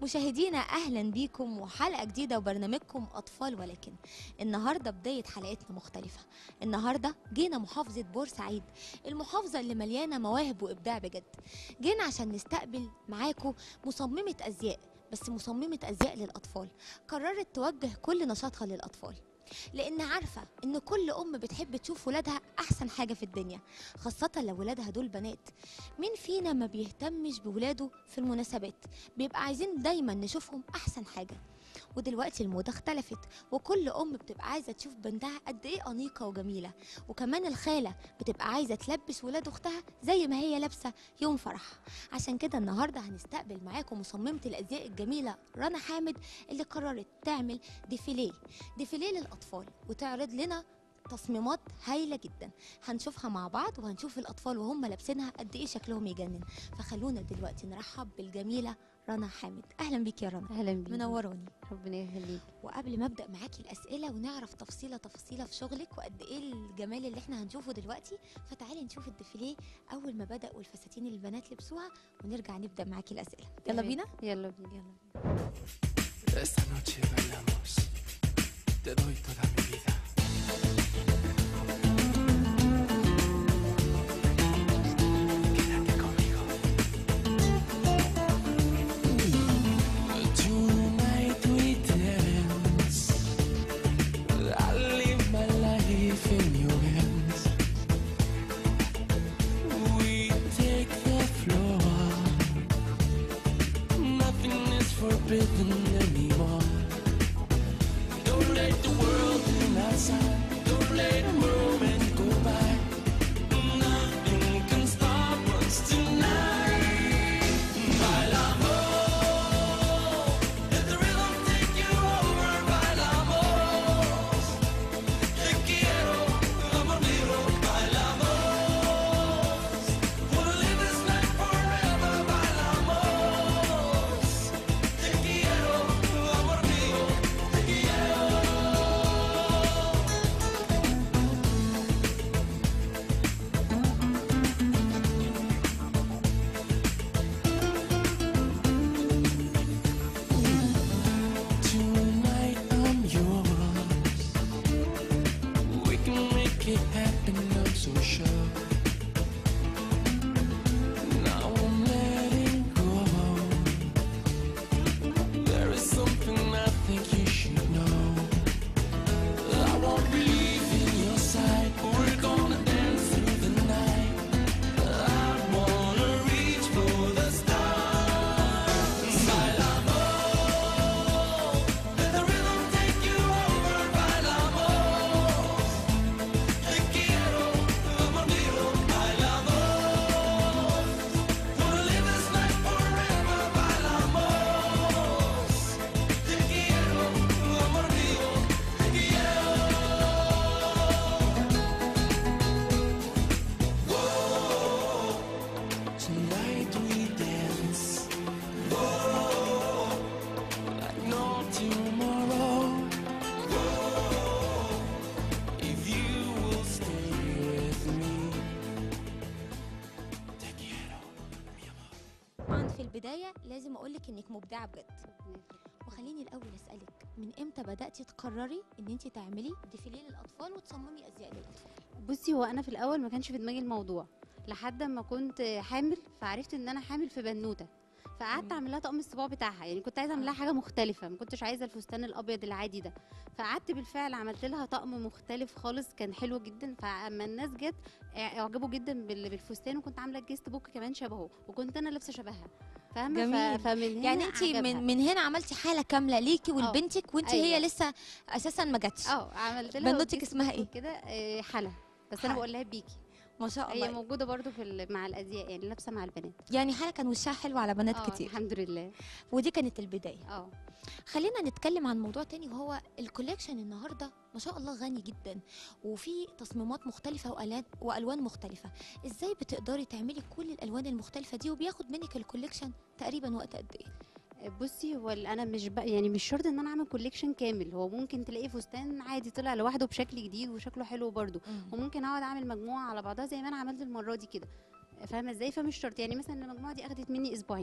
مشاهدينا اهلا بيكم وحلقه جديده وبرنامجكم اطفال ولكن النهارده بدايه حلقتنا مختلفه النهارده جينا محافظه بورسعيد المحافظه اللي مليانه مواهب وابداع بجد جينا عشان نستقبل معاكم مصممه ازياء بس مصممه ازياء للاطفال قررت توجه كل نشاطها للاطفال لان عارفه ان كل ام بتحب تشوف ولادها احسن حاجه في الدنيا خاصه لو ولادها دول بنات مين فينا ما بيهتمش بولاده في المناسبات بيبقى عايزين دايما نشوفهم احسن حاجه ودلوقتي الموضه اختلفت وكل ام بتبقى عايزه تشوف بنتها قد ايه انيقه وجميله وكمان الخاله بتبقى عايزه تلبس ولاد اختها زي ما هي لابسه يوم فرحها عشان كده النهارده هنستقبل معاكم مصممه الازياء الجميله رنا حامد اللي قررت تعمل ديفيليه ديفيليه للاطفال وتعرض لنا تصميمات هايلة جدا هنشوفها مع بعض وهنشوف الأطفال وهم لابسينها قد إيه شكلهم يجنن فخلونا دلوقتي نرحب بالجميلة رنا حامد أهلا بيك يا رنا اهلا بيك منوراني ربنا يخليك وقبل ما ابدا معاكي الاسئله ونعرف تفصيله تفصيله في شغلك وقد ايه الجمال اللي احنا هنشوفه دلوقتي فتعالي نشوف الديفيليه اول ما بدا والفساتين اللي البنات لبسوها ونرجع نبدا معاكي الاسئله يلا تمام. بينا يلا بينا يلا Esta noche bailamos, te doy toda mi vida. Quédate conmigo. Tonight we dance. I live my life in your hands. We take the floor. Nothing is forbidden anymore. Don't let the world in outside. Don't let a moment go by. Nothing can stop us tonight. Bailamos. Let the rhythm take you over. Bailamos. Te quiero, amor mío. Bailamos. Wanna live this life forever. Bailamos. Te quiero, amor mío, te quiero. Tonight I'm yours. We can make it happen, I'm so sure. Now I'm letting go. There is something I think you should know. I won't believe in your side. We're gonna dance through the night. I wanna reach for the stars. Bailamos. Let the rhythm take you over. Bailamos. Te quiero, amor mío. Bailamos. Wanna live this life forever. Bailamos. Te quiero, amor mío, te quiero. Whoa, tonight we dance. Whoa, like no tomorrow. Whoa, if you will stay with me. Te quiero, mi amor. طبعا في البدايه لازم اقولك انك مبدعه بجد وخليني الاول اسالك من امتى بداتي تقرري ان انت تعملي ديفيليه للاطفال وتصممي ازياء للاطفال بصي هو انا في الاول ما كانش في دماغي الموضوع لحد ما كنت حامل فعرفت ان انا حامل في بنوته فقعدت مم. اعمل لها طقم الصباع بتاعها يعني كنت عايزه اعمل لها حاجه مختلفه ما كنتش عايزه الفستان الابيض العادي ده فقعدت بالفعل عملت لها طقم مختلف خالص كان حلو جدا فاما الناس جت اعجبوا جدا بال- بالفستان وكنت عامله الجيست بوك كمان شبهه وكنت انا لابسه شبهها فاهمه جميل. ف- فمن هنا يعني انت عجبها. من من هنا عملتي حاله كامله ليكي ولبنتك وانت هي أيوة. لسه اساسا ما جاتش اه عملت لها بنوتك وجيست اسمها بوك ايه؟ كده آه، حلا بس حلا. انا بقول لها بيكي ما شاء هي الله موجوده برضو في ال- مع الازياء يعني لابسه مع البنات يعني حاله كان وشها حلو على بنات آه، كتير الحمد لله ودي كانت البدايه اه خلينا نتكلم عن موضوع تاني وهو الكوليكشن النهارده ما شاء الله غني جدا وفي تصميمات مختلفه والوان والوان مختلفه ازاي بتقدري تعملي كل الالوان المختلفه دي وبياخد منك الكوليكشن تقريبا وقت قد ايه بصي هو ال- انا مش بقى يعني مش شرط ان انا اعمل كوليكشن كامل هو ممكن تلاقي فستان عادي طلع لوحده بشكل جديد وشكله حلو برضه وممكن اقعد اعمل مجموعه على بعضها زي ما انا عملت المره دي كده فاهمه ازاي فمش شرط يعني مثلا المجموعه دي اخدت مني اسبوعين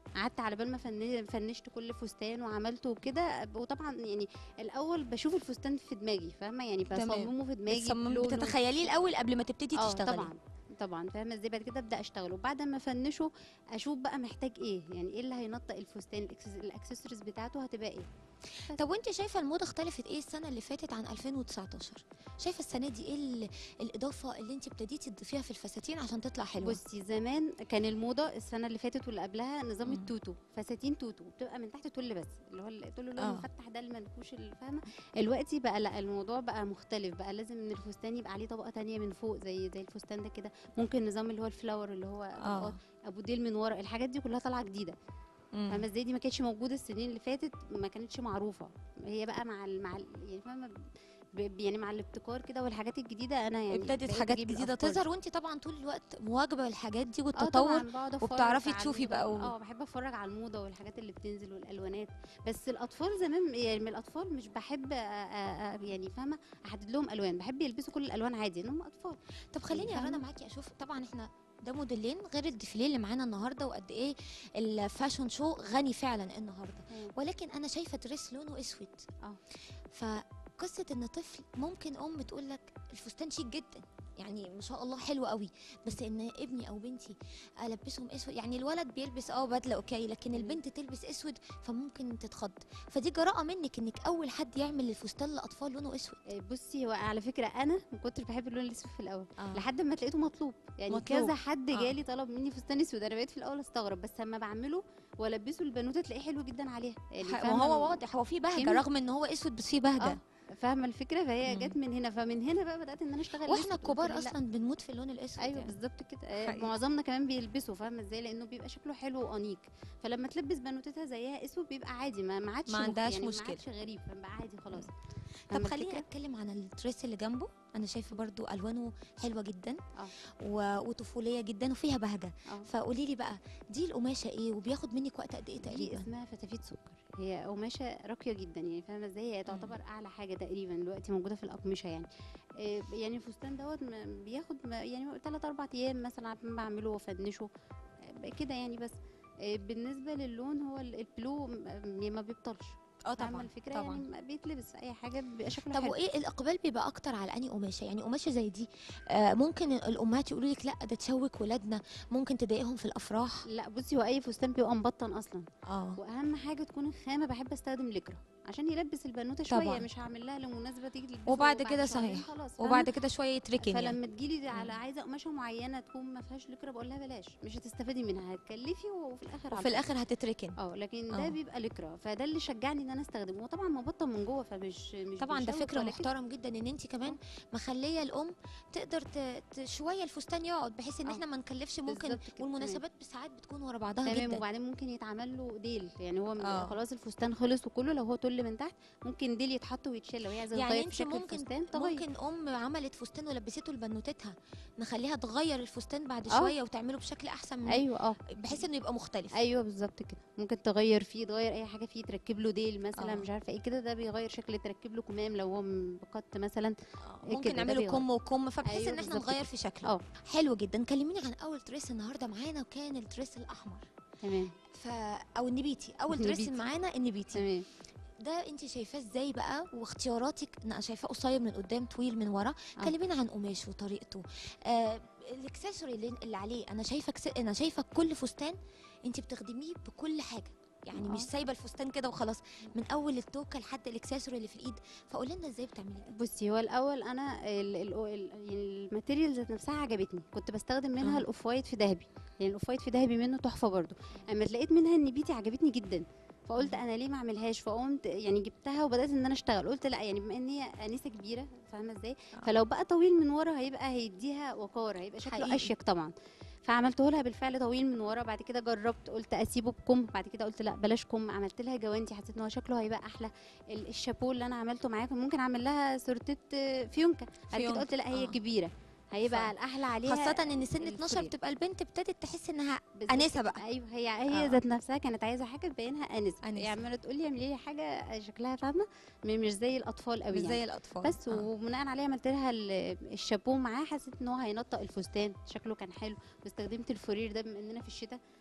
قعدت على بال ما فن- فنشت كل فستان وعملته وكده وطبعا يعني الاول بشوف الفستان في دماغي فاهمه يعني تمام. بصممه في دماغي بتصمم- بلونه. بتتخيليه الاول قبل ما تبتدي اه تشتغلي طبعا طبعا فاهمه ازاي بعد كده ابدا اشتغل وبعد ما افنشه اشوف بقى محتاج ايه يعني ايه اللي هينطق الفستان الأكسس- الاكسسوارز بتاعته هتبقى ايه طب وانت شايفه الموضه اختلفت ايه السنه اللي فاتت عن 2019 شايفه السنه دي ايه ال- الاضافه اللي انت ابتديتي تضيفيها في الفساتين عشان تطلع حلوه بصي زمان كان الموضه السنه اللي فاتت واللي قبلها نظام مم. التوتو فساتين توتو بتبقى من تحت تل بس اللي هو التل اللي آه. هو المفتح ده المنكوش اللي فاهمه دلوقتي بقى لا الموضوع بقى مختلف بقى لازم ان الفستان يبقى عليه طبقه تانية من فوق زي زي الفستان ده كده ممكن نظام اللي هو الفلاور اللي هو اه طبقات ابو ديل من ورا الحاجات دي كلها طالعه جديده مم. فاهمه ازاي دي ما كانتش موجوده السنين اللي فاتت ما كانتش معروفه هي بقى مع ال مع ال يعني فاهمه ب- يعني مع الابتكار كده والحاجات الجديده انا يعني ابتدت بقيت حاجات أجيب جديده الأفكار دي. تظهر وانت طبعا طول الوقت مواكبه الحاجات دي اه والتطور طبعا بقعد أتفرج وبتعرفي على تشوفي الموضة. بقى و- اه بحب اتفرج على الموضه والحاجات اللي بتنزل والالوانات بس الاطفال زمان يعني من الاطفال مش بحب أ- أ- أ- يعني فاهمه احدد لهم الوان بحب يلبسوا كل الالوان عادي ان هم اطفال طب خليني يا رنا فاهمة؟ معاكي اشوف طبعا احنا ده موديلين غير الديفيليه اللي معانا النهارده وقد ايه الفاشون شو غني فعلا النهارده ولكن انا شايفه دريس لونه اسود اه. فقصه ان طفل ممكن ام تقول لك الفستان شيك جدا يعني ما شاء الله حلو قوي بس ان ابني او بنتي البسهم اسود يعني الولد بيلبس اه بدله اوكي لكن مم. البنت تلبس اسود فممكن تتخض فدي جراءه منك انك اول حد يعمل الفستان لاطفال لونه اسود آه، بصي هو على فكره انا ما كنتش بحب اللون الاسود في الاول آه. لحد ما لقيته مطلوب يعني مطلوب. كذا حد آه. جالي طلب مني فستان اسود انا بقيت في الاول استغرب بس لما بعمله والبسه البنوته تلاقيه حلو جدا عليها يعني ح- فاهمة وهو ال- واضح هو فيه بهجه كيمياء. رغم ان هو اسود بس فيه بهجه اه فاهمه الفكره فهي مم. جت من هنا فمن هنا بقى بدات ان انا اشتغل واحنا أسود. قلت الكبار لا، اصلا بنموت في اللون الاسود ايوه يعني. بالظبط كده آه، حقيقي. معظمنا كمان بيلبسوا فاهمه ازاي لانه بيبقى شكله حلو وانيق فلما تلبس بنوتتها زيها اسود بيبقى عادي ما ما عادش ما مخ- عندهاش يعني مشكلة. ما عادش غريب فبقى عادي خلاص طب فاهمة خليني الفكرة؟ اتكلم عن الدريس اللي جنبه انا شايفه برضو الوانه حلوه جدا اه. و... وطفوليه جدا وفيها بهجه اه فقولي لي بقى دي القماشه ايه وبياخد منك وقت قد ايه دي تقريبا اسمها فتافيت سكر هي قماشه راقيه جدا يعني فاهمه ازاي هي تعتبر اعلى حاجه تقريبا دلوقتي موجوده في الاقمشه يعني آه، يعني الفستان دوت م- بياخد م- يعني 3 4 ايام مثلا عشان ما بعمله وافنشه آه، كده يعني بس آه، بالنسبه للون هو ال- البلو م- ما بيبطلش اه فاهمه الفكره طبعا. يعني ما بيتلبس في اي حاجه بيبقى شكله طب حلو وايه الاقبال بيبقى اكتر على اني قماشه يعني قماشه زي دي آه ممكن الامهات يقولوا لك لا ده تشوك ولادنا ممكن تضايقهم في الافراح لا بصي هو اي فستان بيبقى مبطن اصلا اه واهم حاجه تكون الخامه بحب استخدم لكرة عشان يلبس البنوته شويه طبعاً. مش هعمل لها لمناسبه تيجي تلبسه وبعد كده شهرين صحيح. خلاص فاهمة؟ وبعد كده شويه يتركن يعني. فلما تجيلي على مم. عايزه قماشه معينه تكون ما فيهاش لكرة بقول لها بلاش مش هتستفادي منها هتكلفي وفي الاخر وفي عبط. الاخر هتتركن اه لكن آه. ده بيبقى لكرة فده اللي شجعني ان انا استخدمه وطبعا مبطن من جوه فمش مش طبعا ده بيشوك فكره ولا كده. محترم جدا ان انت كمان مخليه الام تقدر ت... ت... شويه الفستان يقعد بحيث ان آه. احنا ما نكلفش ممكن بالظبط كده، تمام. والمناسبات ساعات بتكون ورا بعضها تمام جدا وبعدين ممكن يتعمل له ديل يعني هو م- آه. خلاص الفستان خلص وكله لو هو تل من تحت ممكن ديل يتحط ويتشال لو هي عايزه يعني تغير في انت شكل ممكن الفستان تغير ممكن ام عملت فستان ولبسته لبنوتتها نخليها تغير الفستان بعد آه. شويه وتعمله بشكل احسن من ايوه اه بحيث انه يبقى مختلف ايوه بالظبط كده ممكن تغير فيه تغير اي حاجه فيه تركب له ديل مثلا آه. مش عارفه ايه كده ده بيغير شكل تركب له كمام لو هو بقط مثلا آه، كده، ممكن ده نعمله بيغير. كم وكم فبحيث أيوة ان احنا بالظبط نغير كده. في شكله اه حلو جدا كلميني عن اول دريس النهارده معانا وكان الدريس الاحمر تمام ف او النبيتي اول دريس النبيتي. معانا النبيتي تمام ده انت شايفاه ازاي بقى واختياراتك انا شايفاه قصير من قدام طويل من ورا آه. كلمينا عن قماشه وطريقته آه الاكسسوري اللي, اللي عليه انا شايفه كس... انا شايفه كل فستان انت بتخدميه بكل حاجه يعني آه. مش سايبه الفستان كده وخلاص من اول التوكه لحد الاكسسوري اللي في الايد فقولي لنا ازاي بتعملي ده بصي هو الاول انا ال- ال- ال- يعني الماتيريال ذات نفسها عجبتني كنت بستخدم منها آه. الاوف وايت في ذهبي يعني الاوف وايت في ذهبي منه تحفه برضو اما لقيت منها النبيتي عجبتني جدا فقلت انا ليه ما اعملهاش فقمت يعني جبتها وبدات ان انا اشتغل قلت لا يعني بما ان هي انسه كبيره فاهمه ازاي آه. فلو بقى طويل من ورا هيبقى هيديها وقار هيبقى شكله حقيقي. اشيك طبعا فعملته لها بالفعل طويل من ورا بعد كده جربت قلت اسيبه بكم بعد كده قلت لا بلاش كم عملت لها جوانتي حسيت ان هو شكله هيبقى احلى ال- الشابو اللي انا عملته معاكم ممكن اعمل لها سورتيت آه، فيونكه بعد فيونكة، كده قلت لا هي آه. كبيره هيبقى الاحلى عليها خاصه ان سن 12 الفريق. بتبقى البنت ابتدت تحس انها بالظبط انسه كده. بقى ايوه هي هي آه. ذات نفسها كانت عايزه حاجه تبينها انسه أنسة. هي عماله تقول لي اعملي لي حاجه شكلها فاهمه م- مش زي الاطفال قوي مش يعني. زي الاطفال بس آه. وبناء عليه عملت لها ال- الشابو معاه حسيت ان هو هينطق الفستان شكله كان حلو واستخدمت الفورير ده بما اننا في الشتاء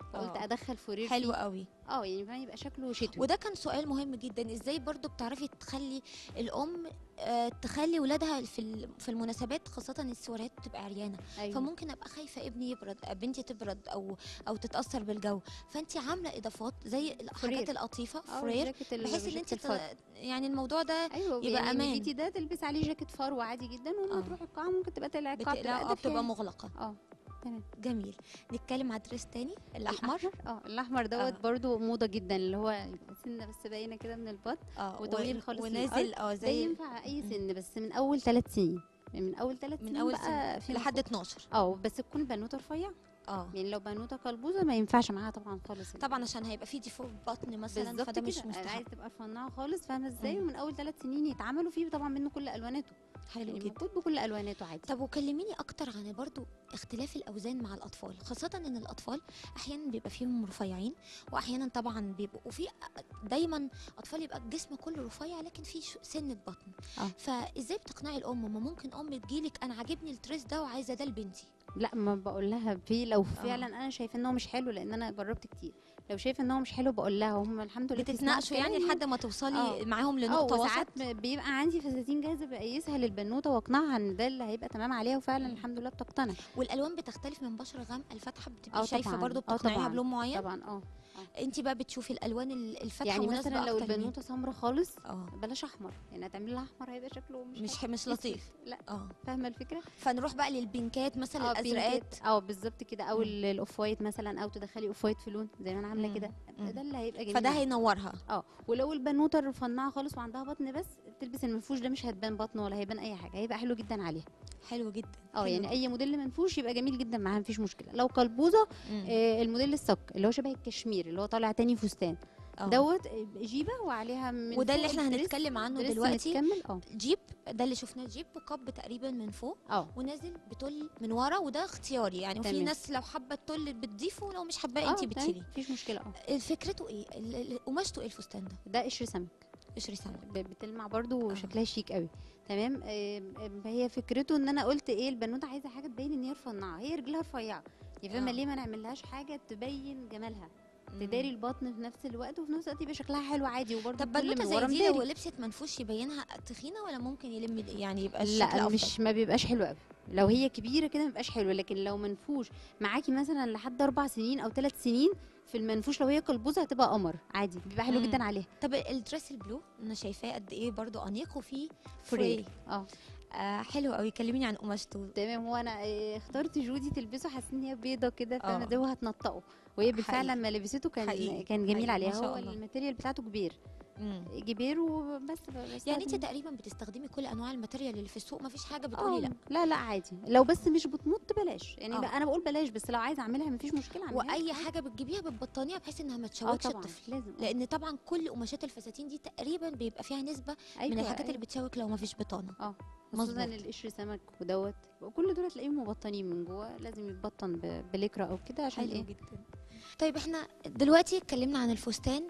فقلت آه. ادخل فورير حلو فيه. قوي اه يعني فاهم يبقى شكله شتوي وده كان سؤال مهم جدا ازاي برضو بتعرفي تخلي الام آه، تخلي ولادها في ال- في المناسبات خاصه السواريات بتبقى عريانه أيوة. فممكن ابقى خايفه ابني يبرد بنتي تبرد او او تتاثر بالجو فانت عامله اضافات زي الحاجات فرير. اللطيفه اه فرير جاكيت ال- بحيث ان جاكيت انت الفر. ت- يعني الموضوع ده ايوه يبقى يعني أمان. النبيتي ده تلبس عليه جاكيت فرو عادي جدا ولما آه. تروح القاعه ممكن تبقى تقلع القاعه بتقلع اه دافية بتبقى يعني. مغلقه اه تمام جميل نتكلم على دريس تاني الاحمر اه الاحمر دوت آه. برضو موضه جدا اللي هو يبقى سنه بس باينه كده من البط اه وطويل و- خالص ونازل اه ده زي ينفع اي مم. سن بس من اول ثلاث سنين يعني من اول ثلاث من سنين اول بقى سنه في لحد لحد 12 اه بس تكون بنوته رفيعه اه يعني لو بنوته قلبوزه ما ينفعش معاها طبعا خالص طبعا عشان هيبقى في ديفو بطن مثلا بالظبط فده مش كده مستحب عايز تبقى رفيعه خالص فاهمه ازاي مم. ومن اول ثلاث سنين يتعملوا فيه طبعا منه كل الواناته حلو يعني جدا موجود بكل الواناته عادي طب وكلميني اكتر عن برضو اختلاف الاوزان مع الاطفال خاصه ان الاطفال احيانا بيبقى فيهم رفيعين واحيانا طبعا بيبقوا في دايما اطفال يبقى الجسم كله رفيع لكن في ش- سنه بطن آه. فازاي بتقنعي الام ما ممكن ام تجيلك انا عاجبني التريس ده وعايزه ده لبنتي لا ما بقول لها في لو فعلا انا شايفه ان هو مش حلو لان انا جربت كتير لو شايفه ان هو مش حلو بقول لها هم الحمد لله بيسمعوا بتتناقشوا يعني الكلام لحد ما توصلي آه. معاهم اه لنقطه وسط وساعات ب- بيبقى عندي فساتين جاهزه بقيسها للبنوته واقنعها ان ده اللي هيبقى تمام عليها وفعلا مم. الحمد لله بتقتنع والالوان بتختلف من بشره غامقه الفاتحه بتبقي آه شايفه طبعاً. برضو آه بتقنعيها طبعاً. بلون معين طبعا اه انت بقى بتشوفي الالوان ال- الفاتحه يعني مناسبة مثلا لو أكتر لمين؟ البنوته سمرة خالص اه بلاش احمر يعني هتعملي لها احمر هيبقى شكله مش مش حلو. مش لطيف لا اه فاهمه الفكره فنروح بقى للبينكات مثلا اه الازرقات بينكات. اه بالظبط كده او مم. ال- الاوف وايت مثلا او تدخلي اوف وايت في لون زي ما انا عامله مم. كده مم. ده اللي هيبقى جميل فده معاها. هينورها اه ولو البنوته الرفنعه خالص وعندها بطن بس تلبس المنفوش ده مش هتبان بطن ولا هيبان اي حاجه هيبقى حلو جدا عليها حلو جدا اه حلو يعني جداً. اي موديل منفوش يبقى جميل جدا معاها مفيش مشكله لو قلبوزه مم. آه الموديل الصك اللي هو شبه الكشمير اللي هو طالع تاني فستان آه. دوت آه، جيبه وعليها من وده اللي فوق احنا الدريس- هنتكلم عنه دريس دلوقتي متكمل اه جيب ده اللي شفناه جيب بقب تقريبا من فوق اه ونازل بتل من ورا وده اختياري يعني وفي تمام. ناس لو حابه التل بتضيفه ولو مش حاباه آه، انت تمام، بتشيليه مفيش مشكله اه فكرته ايه ال- ال- قماشته ايه الفستان ده ده قشر سمك قشري سمك ب- بتلمع برضو آه. وشكلها شيك قوي تمام آم، آم، هي فكرته ان انا قلت ايه البنوته عايزه حاجه تبين ان هي رفيعه هي رجلها رفيعه يا فاهمه آه. ليه ما نعملهاش حاجه تبين جمالها تداري البطن في نفس الوقت وفي نفس الوقت يبقى شكلها حلو عادي وبرضه طب كل بنوته من زي ورا دي مداري. لو لبست منفوش يبينها تخينه ولا ممكن يلم يعني يبقى الشكل لا أفضل؟ مش ما بيبقاش حلو قوي لو هي كبيره كده ما بيبقاش حلو لكن لو منفوش معاكي مثلا لحد اربع سنين او ثلاث سنين في المنفوش لو هي قلبوزه هتبقى قمر عادي بيبقى حلو مم. جدا عليها طب الدريس البلو انا شايفاه قد ايه برضو انيق وفيه فري. فري اه آه حلو قوي كلميني عن قماشته تمام هو انا آه، اخترت جودي تلبسه حاسه ان هي بيضه كده فاهمه آه. زي وهتنطقه وهي بالفعل حقيقي. لما لبسته كان حقيقي. كان جميل حقيقي. عليها ما شاء هو الله. الماتيريال بتاعته كبير مم. كبير وبس يعني انت بستخدم- تقريبا بتستخدمي كل انواع الماتيريال اللي في السوق مفيش حاجه آه، بتقولي لا لا لا عادي لو بس مش بتمط بلاش يعني آه. بقى انا بقول بلاش بس لو عايزه اعملها مفيش مشكله اعملها واي حاجه بتجيبيها بتبطنيها بحيث انها ما اه تشوكش طبعا الطفل لازم آه. لان طبعا كل قماشات الفساتين دي تقريبا بيبقى فيها نسبه أيوة من الحاجات أيوة. اللي بتشوك لو ما فيش بطانه اه خصوصا مظبوط. القشر سمك ودوت كل دول تلاقيهم مبطنين من جوه لازم يتبطن ب- بليكرا او كده عشان حلو ايه جدا طيب احنا دلوقتي اتكلمنا عن الفستان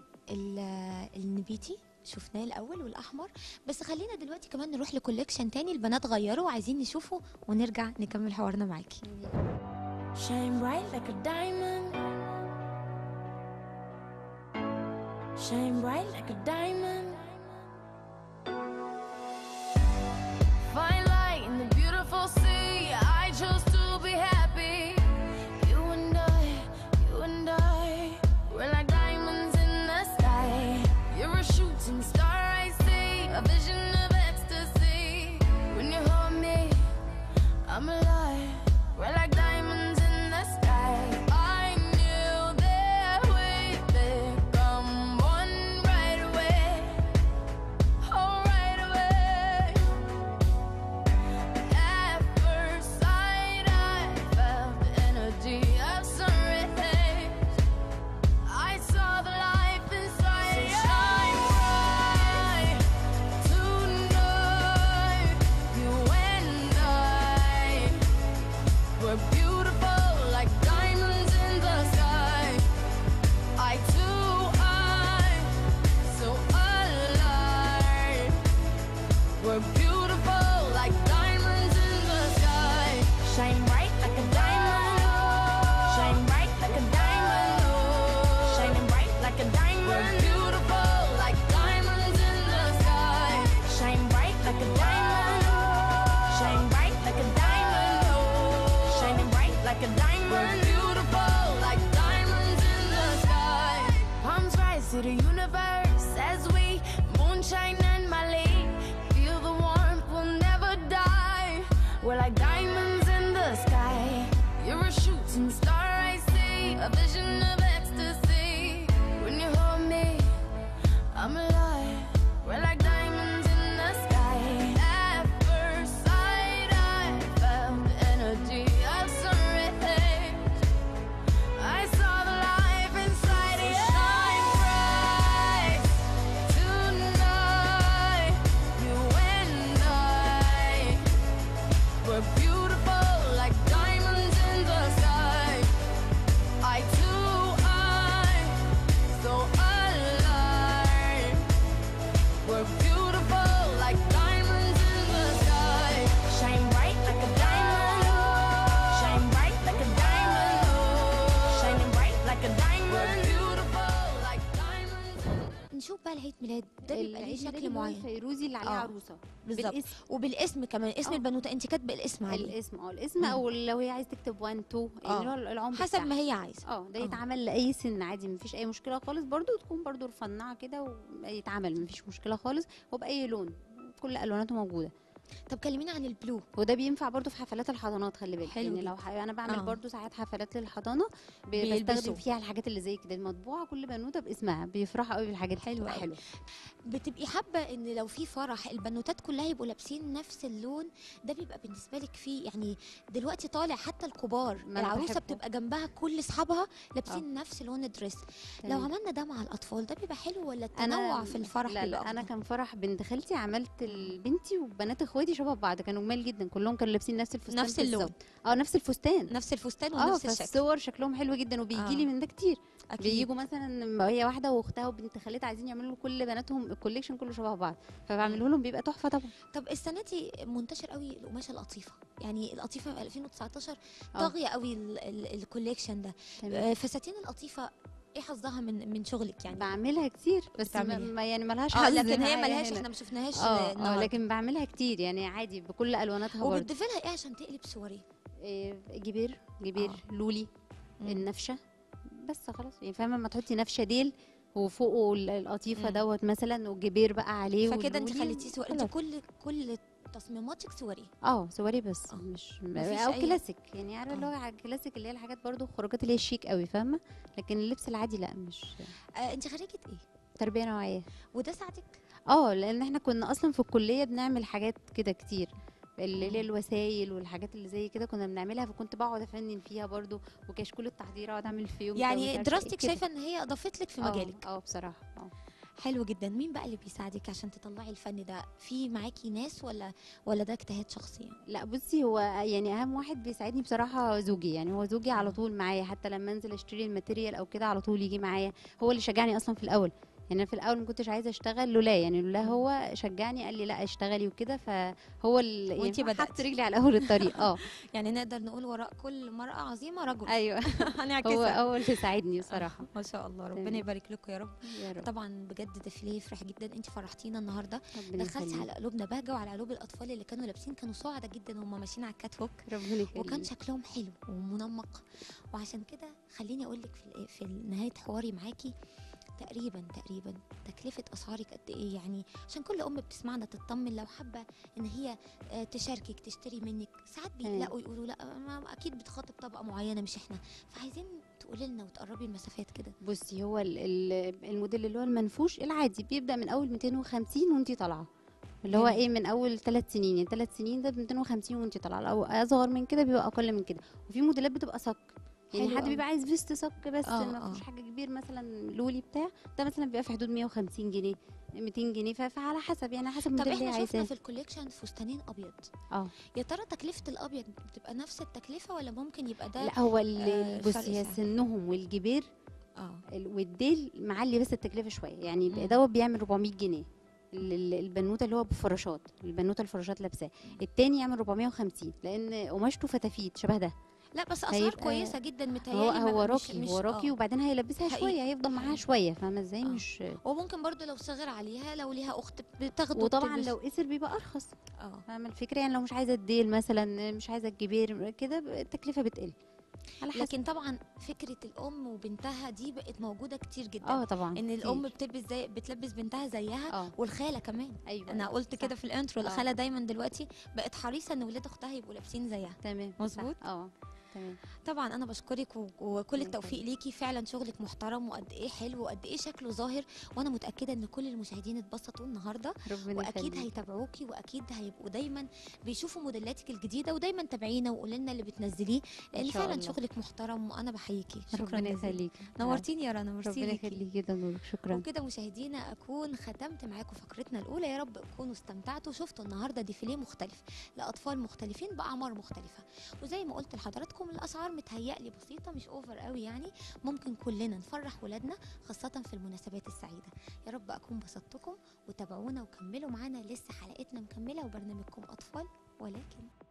ال- النبيتي شفناه الاول والاحمر بس خلينا دلوقتي كمان نروح لكوليكشن تاني البنات غيروا وعايزين نشوفه ونرجع نكمل حوارنا معاكي Shine bright like a diamond. Shine bright like a diamond. Fine light in the beautiful sea. I chose to be happy. You and I, you and I, we're like diamonds in the sky. You're a shooting star, I see, a vision of ecstasy. When you hold me, I'm alive. We're like diamonds in the sky. I knew that we'd become one right away. to the universe as we moonshine and Mali. Feel the warmth, we'll never die. We're like diamonds in the sky. You're a shooting star, I see. A vision of ecstasy. When you hold me, I'm alive. We're like diamonds in the sky. At first sight, I felt the energy of sun rays. I saw the life inside you. Shine bright tonight. You and I were beautiful like diamonds in the sky. Eye to eye, so alive. We're beautiful like diamonds in the sky. Shine bright like a diamond. Shine bright like a diamond. Shining bright like a diamond. We're beautiful like diamonds. نشوف بقى العيد ميلاد ده بيبقى ليه العيد ميلاد شكل اللي هو معين الفيروزي اللي عليه آه. عروسه بالظبط بالاسم وبالاسم كمان اسم آه. البنوته انت كاتبه الاسم عليه الاسم اه الاسم مم. او لو هي عايز تكتب 1 2 آه. يعني هو العمر حسب بتاعها. ما هي عايزه اه ده آه. يتعمل لاي سن عادي مفيش اي مشكله خالص برضو تكون برضو رفنعه كده ويتعمل مفيش مشكله خالص وباي لون كل الواناته موجوده طب كلمينا عن البلو وده بينفع برضو في حفلات الحضانات خلي بالك حلو يعني جدا. لو ح... انا بعمل آه. برضو ساعات حفلات للحضانه ب- بيلبسوا. بستخدم فيها الحاجات اللي زي كده المطبوعه كل بنوته باسمها بيفرحوا قوي بالحاجات دي حلو بتبقى أوي. حلوه بتبقي حابه ان لو في فرح البنوتات كلها يبقوا لابسين نفس اللون ده بيبقى بالنسبه لك فيه يعني دلوقتي طالع حتى الكبار ما أنا العروسه بحبه. بتبقى جنبها كل اصحابها لابسين نفس لون الدريس لو تمام. عملنا ده مع الاطفال ده بيبقى حلو ولا التنوع في الفرح لا بيبقى لا انا أفضل؟ كان فرح بنت خالتي عملت لبنتي وبنات اخواتي شبه بعض كانوا جمال جدا كلهم كانوا لابسين نفس الفستان نفس اللون. بالظبط. اه نفس الفستان نفس الفستان اه ونفس الشكل فالصور شكلهم حلو جدا وبيجي آه. لي من ده كتير اكيد بيجوا مثلا ما هي واحده واختها وبنت خالتها عايزين يعملوا كل بناتهم الكوليكشن كله شبه بعض فبعمله لهم بيبقى تحفه طبعا طب السنه دي منتشر قوي القماشه القطيفه يعني القطيفه في 2019 آه. طاغيه قوي ال- ال- الكوليكشن ده تمام. آه، فساتين القطيفه ايه حظها من من شغلك يعني بعملها كتير بس ما بتعمليها. ما- يعني ملهاش اه حظ لكن هي معايا ملهاش هنا. احنا ما شفناهاش اه اه النهاردة. لكن بعملها كتير يعني عادي بكل الواناتها برضه وبتضيفي لها ايه عشان تقلب صوري إيه، جبير جبير آه. لولي مم. النفشه بس خلاص يعني فاهمه لما تحطي نفشه ديل وفوقه ال- القطيفه مم. دوت مثلا والجبير بقى عليه فكده انت واللولي خليتيه صوري انت خلاص. كل كل تصميماتك صوري اه صوري بس آه. مش مفيش او أي- كلاسيك يعني عارفه اللي هو آه. على الكلاسيك اللي هي الحاجات برضو الخروجات اللي هي الشيك قوي فاهمه لكن اللبس العادي لا مش آه انت خريجه ايه تربيه نوعيه وده ساعدك اه لان احنا كنا اصلا في الكليه بنعمل حاجات كده كتير اللي هي مم. الوسائل والحاجات اللي زي كده كنا بنعملها فكنت بقعد افنن فيها برضو وكشكول التحضير اقعد اعمل في يوم كده ومش يعني عارفة دراستك إيه كده. شايفه ان هي اضافت لك في آه، مجالك اه بصراحه اه حلو جدا مين بقى اللي بيساعدك عشان تطلعي الفن ده في معاكي ناس ولا ولا ده اجتهاد شخصي يعني؟ لا بصي هو يعني اهم واحد بيساعدني بصراحه زوجي يعني هو زوجي على آه. طول معايا حتى لما انزل اشتري الماتيريال او كده على طول يجي معايا هو اللي شجعني اصلا في الاول يعني أنا في الاول ما كنتش عايزه اشتغل لولا يعني لولا هو شجعني قال لي لا اشتغلي وكده فهو اللي وإنتي يعني حط بدأتي. رجلي على اول الطريق اه يعني نقدر نقول وراء كل مرأة عظيمة رجل ايوه هو هنعكسها هو اللي ساعدني بصراحه ما شاء الله ربنا تمام. يبارك لكم يا رب يا رب طبعا بجد ديفيليه يفرح جدا انت فرحتينا النهارده ربنا دخلتي يخليك على قلوبنا بهجه وعلى قلوب الاطفال اللي كانوا لابسين كانوا سعداء جدا وهم ماشيين على الكات ووك ربنا يخليك وكان شكلهم حلو ومنمق وعشان كده خليني اقول لك في الإيه- في نهايه حواري معاكي تقريبا تقريبا تكلفه اسعارك قد ايه يعني عشان كل ام بتسمعنا تطمن لو حابه ان هي آه، تشاركك تشتري منك ساعات تمام. بيلاقوا يقولوا لا ما اكيد بتخاطب طبقه معينه مش احنا فعايزين تقولي لنا وتقربي المسافات كده بصي هو ال- ال- الموديل اللي هو المنفوش العادي بيبدا من اول 250 وانتي طالعه اللي هو جميل. ايه من اول ثلاث سنين يعني ثلاث سنين ده ب 250 وانتي طالعه او اصغر من كده بيبقى اقل من كده وفي موديلات بتبقى صك يعني حلو حد أوي. بيبقى عايز فيست صك بس آه، ما آه. فيش حاجه كبير مثلا لولي بتاع ده مثلا بيبقى في حدود 150 جنيه 200 جنيه ف- فعلى حسب يعني حسب طب الموديل اللي هي احنا شفنا عايزاه في الكوليكشن فستانين ابيض اه يا ترى تكلفه الابيض بتبقى نفس التكلفه ولا ممكن يبقى ده لا هو آه، ال- فرق بصي هي سعر. سنهم والجبير اه ال- والديل معلي بس التكلفه شويه يعني مم. دوت بيعمل 400 جنيه ال- ال- البنوته اللي هو بفراشات البنوته الفراشات لابساه التاني يعمل 450 لان قماشته فتافيت شبه ده لا بس اسعار هيبقى- كويسه جدا متهيألي هو ما- هو مش- راكي مش- هو راكي آه. وبعدين هيلبسها حقيقي. شويه هيفضل معاها حقيقي. شويه فاهمه ازاي آه. مش وممكن برضو لو صغر عليها لو ليها اخت بتاخده وطبعا وبتلبس. لو قسر بيبقى ارخص اه فاهمه الفكره يعني لو مش عايزه الديل مثلا مش عايزه الجبير كده ب- التكلفه بتقل على حسب لكن طبعا فكره الام وبنتها دي بقت موجوده كتير جدا اه طبعا ان الام كتير. بتلبس زي بتلبس بنتها زيها اه والخاله كمان ايوه انا قلت صح. كده في الانترو آه. الخاله دايما دلوقتي بقت حريصه ان ولاد اختها يبقوا لابسين زيها تمام صح. مظبوط؟ اه تمام طبعا انا بشكرك و- وكل الله التوفيق يخليك. ليكي فعلا شغلك محترم وقد ايه حلو وقد ايه شكله ظاهر وانا متاكده ان كل المشاهدين اتبسطوا النهارده ربنا واكيد يخليك. هيتابعوكي واكيد هيبقوا دايما بيشوفوا موديلاتك الجديده ودايما تابعينا وقولي لنا اللي بتنزليه لان شاء فعلا الله. شغلك محترم وانا بحييكي شكرا ربنا جزيلا يخليك نورتيني يا رنا ميرسي ربنا ليكي. يخليك جدا نورك شكرا وكده مشاهدينا اكون ختمت معاكم فقرتنا الاولى يا رب تكونوا استمتعتوا شفتوا النهارده ديفيليه مختلف لاطفال مختلفين باعمار مختلفه وزي ما قلت لحضراتكم الاسعار متهيألي بسيطه مش اوفر قوي يعني ممكن كلنا نفرح ولادنا خاصه في المناسبات السعيده يا رب اكون بسطتكم وتابعونا وكملوا معانا لسه حلقتنا مكمله وبرنامجكم اطفال ولكن